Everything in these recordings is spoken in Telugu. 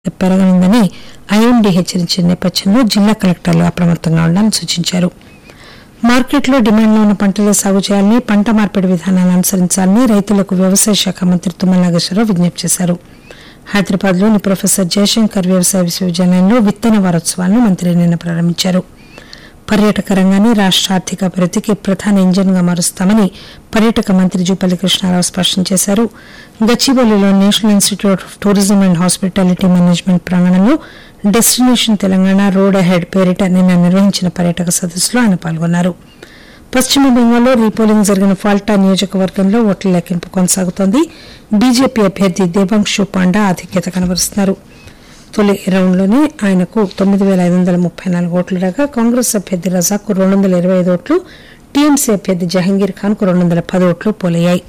పెరగనుందని ఐఎండీ హెచ్చరించిన నేపథ్యంలో జిల్లా కలెక్టర్లు అప్రమత్తంగా ఉండాలని సూచించారు మార్కెట్లో డిమాండ్లో ఉన్న పంటలే సాగు చేయాలని పంట మార్పిడి విధానాలను అనుసరించాలని రైతులకు వ్యవసాయ శాఖ మంత్రి తుమ్మల నాగేశ్వరరావు విజ్ఞప్తి చేశారు హైదరాబాద్లోని ప్రొఫెసర్ జయశంకర్ వ్యవసాయ విశ్వవిద్యాలయంలో విత్తన వారోత్సవాలను మంత్రి నిన్న ప్రారంభించారు పర్యాటక రంగాన్ని రాష్ట్ర ఆర్థిక అభివృద్ధికి ప్రధాన ఇంజన్గా మారుస్తామని పర్యాటక మంత్రి జూపల్లి కృష్ణారావు స్పష్టం చేశారు గచ్చిబౌలిలో national institute of tourism and hospitality management ప్రాంగణంలో డెస్టినేషన్ తెలంగాణ రోడ్ అహెడ్ పేరిట నిన్న నిర్వహించిన పర్యాటక సదస్సులో ఆయన పాల్గొన్నారు పశ్చిమ బెంగాల్లో రీపోలింగ్ జరిగిన ఫాల్టా నియోజకవర్గంలో ఓట్ల లెక్కింపు కొనసాగుతోంది బీజేపీ అభ్యర్థి దేవాంశు పాండా ఆధిక్యత కనబరుస్తున్నారు తొలి రౌండ్లోనే ఆయనకు తొమ్మిది వేల ఐదు వందల ముప్పై నాలుగు ఓట్లు రాగా కాంగ్రెస్ అభ్యర్థి రజాకు రెండు వందల ఇరవై ఐదు ఓట్లు టీఎంసీ అభ్యర్థి జహంగీర్ ఖాన్ కు రెండు వందల పది ఓట్లు పోలయ్యాయి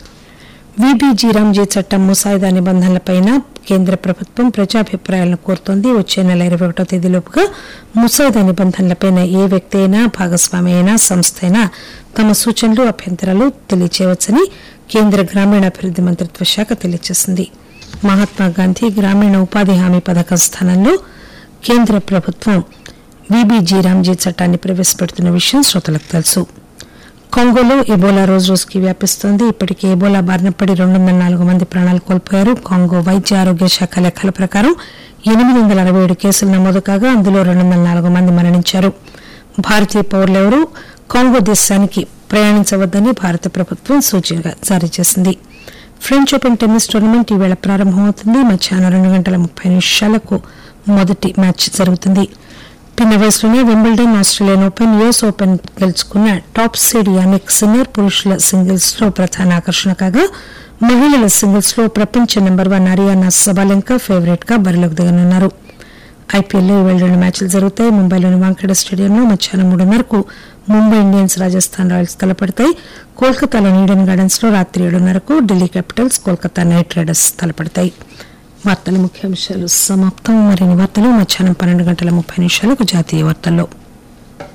విబీజీ రామ్జీ చట్టం ముసాయిదా నిబంధనలపై కేంద్ర ప్రభుత్వం ప్రజాభిప్రాయాలను కోరుతోంది వచ్చే నెల ఇరవై ఒకటో తేదీలోపుగా ముసాయిదా నిబంధనలపై ఏ వ్యక్తి అయినా భాగస్వామి అయినా సంస్థ అయినా తమ సూచనలు అభ్యంతరాలు తెలియచేయవచ్చని కేంద్ర గ్రామీణాభివృద్ది మంత్రిత్వ శాఖ తెలియజేసింది మహాత్మా గాంధీ గ్రామీణ ఉపాధి హామీ పథకం స్థానంలో కేంద్ర ప్రభుత్వం విబీజీ రామ్జీ చట్టాన్ని ప్రవేశపెడుతున్న విషయం శ్రోతలకు తెలుసు కాంగోలో ఎబోలా రోజు రోజుకి వ్యాపిస్తోంది ఇప్పటికే ఎబోలా బారిన పడి రెండు వందల నాలుగు మంది ప్రాణాలు కోల్పోయారు కాంగో వైద్య ఆరోగ్య శాఖ లెక్కల ప్రకారం ఎనిమిది వందల అరవై ఏడు కేసులు నమోదు కాగా అందులో రెండు వందల నాలుగు మంది మరణించారు భారతీయ పౌరులెవరూ కాంగో దేశానికి ప్రయాణించవద్దని భారత ప్రభుత్వం సూచనగా జారీ చేసింది ఫ్రెంచ్ ఓపెన్ టెన్నిస్ టోర్నమెంట్ ఈవేళ ప్రారంభమవుతుంది మధ్యాహ్నం రెండు గంటల ముప్పై నిమిషాలకు మొదటి మ్యాచ్ జరుగుతుంది పిన్న వయసులోనే Wimbledon Australian open US open గెలుచుకున్న టాప్ సీడ్ యానిక్ సిన్నర్ పురుషుల సింగిల్స్ లో ప్రధాన ఆకర్షణ కాగా మహిళల సింగిల్స్ లో ప్రపంచ number one Aryna Sabalenka favourite గా బరిలోకి దిగనున్నారు ఐపీఎల్లో ఈవేళ రెండు మ్యాచ్లు జరుగుతాయి ముంబైలోని వాంఖేడే స్టేడియంలో మధ్యాహ్నం మూడున్నరకు ముంబై ఇండియన్స్ రాజస్థాన్ రాయల్స్ తలపడతాయి కోల్కతాలోని ఈడెన్ గార్డెన్స్ లో రాత్రి ఏడున్నరకు Delhi Capitals Kolkata Knight Riders తలపడతాయి వార్తల ముఖ్యాంశాలు సమాప్తం మరిన్ని వార్తలు మధ్యాహ్నం పన్నెండు గంటల ముప్పై నిమిషాలకు జాతీయ వార్తల్లో